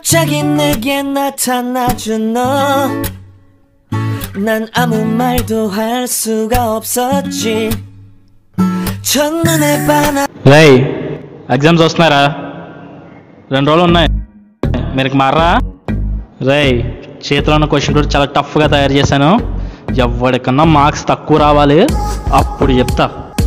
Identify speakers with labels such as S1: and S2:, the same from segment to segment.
S1: 갑자기 내게 나타나준 너. 난 아무 말도 할 수가 없었지. 첫눈에 반하.
S2: రై exams వస్తున్నారా రెండు రోజులు ఉన్నాయి మీరు మారా రై చేతిలో ఉన్న క్వశ్చన్ కూడా చాలా టఫ్గా తయారు చేశాను ఎవరికన్నా మార్క్స్ తక్కువ రావాలి అప్పుడు చెప్తా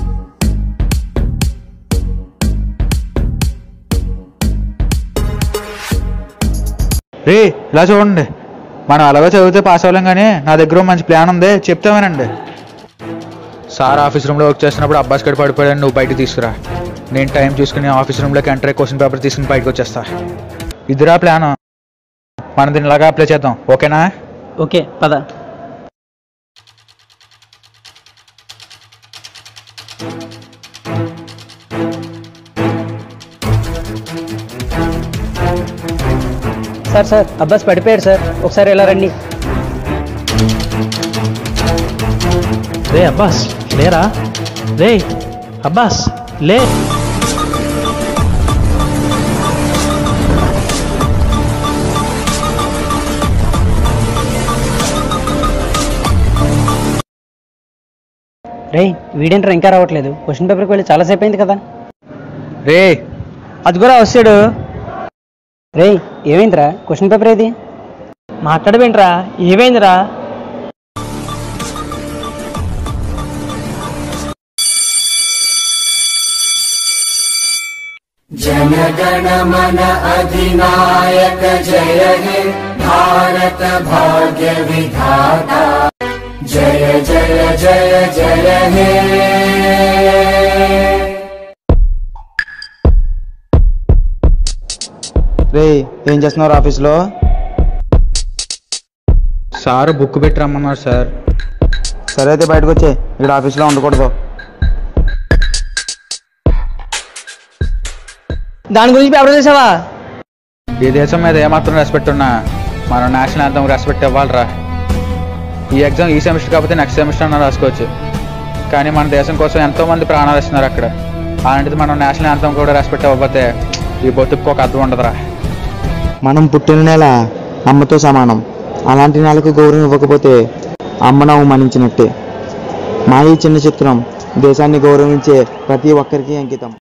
S3: రే ఇలా చూడండి మనం అలాగే చదివితే పాస్ అవ్వలేం కానీ నా దగ్గర ఓ మంచి ప్లాన్ ఉంది చెప్తామేనండి సార్ ఆఫీస్ రూమ్లో వర్క్ చేస్తున్నప్పుడు అబ్బాస్ గడి పడిపోయాడు నువ్వు బయటకు తీసుకురా నేను టైం చూసుకుని ఆఫీస్ రూమ్లోకి ఎంటర్ అయ్యి క్వశ్చన్ పేపర్ తీసుకుని బయటకు వచ్చేస్తా ఇదిరా ప్లాన్ మనం దీన్ని ఇలాగా అప్లై చేద్దాం ఓకేనా
S2: ఓకే పద
S4: సార్ సార్ అబ్బాస్ పడిపోయాడు సార్ ఒకసారి ఇలా రండి
S2: రే అబ్బాస్ లేరా రే అబ్బాస్ లే
S4: రే వీడేంట్రా ఇంకా రావట్లేదు క్వశ్చన్ పేపర్కి వెళ్ళి చాలాసేపు అయింది కదా
S3: రే
S4: అది కూడా వస్తాడు రే ఏమైందిరా క్వశ్చన్ పేపర్ ఏది మాట్లాడమేంట్రా ఏమైందిరా
S1: जनगण मन अधिनायक जय हे भारत भाग्य विधाता जय जय जय जय हे
S3: రే ఏం చేస్తున్నారు ఆఫీస్లో సార్ బుక్ పెట్టి రమ్మన్నారు సార్ సరే అయితే బయటకు వచ్చే ఇక్కడ ఆఫీస్లో ఉండకూడదు
S4: దాని గురించి పేపర్ చేసావా
S3: ఈ దేశం మీద ఏమాత్రం రెస్పెక్ట్ ఉన్నా మనం నేషనల్ యాంథమ్ రెస్పెక్ట్ ఇవ్వాలిరా ఈ ఎగ్జామ్ ఈ సెమిస్టర్ కాకపోతే నెక్స్ట్ సెమిస్టర్ అన్న రాసుకోవచ్చు కానీ మన దేశం కోసం ఎంతో మంది ప్రాణాలు ఇస్తున్నారు అక్కడ అలాంటిది మనం నేషనల్ యాంథమ్ కూడా రెస్పెక్ట్ ఇవ్వకపోతే ఈ బతుకు ఒక అర్థం ఉండదురా
S5: మనం పుట్టిన నెల అమ్మతో సమానం అలాంటి నెలకు గౌరవం ఇవ్వకపోతే అమ్మను అవమానించినట్టే మా ఈ చిన్న చిత్రం దేశాన్ని గౌరవించే ప్రతి ఒక్కరికి అంకితం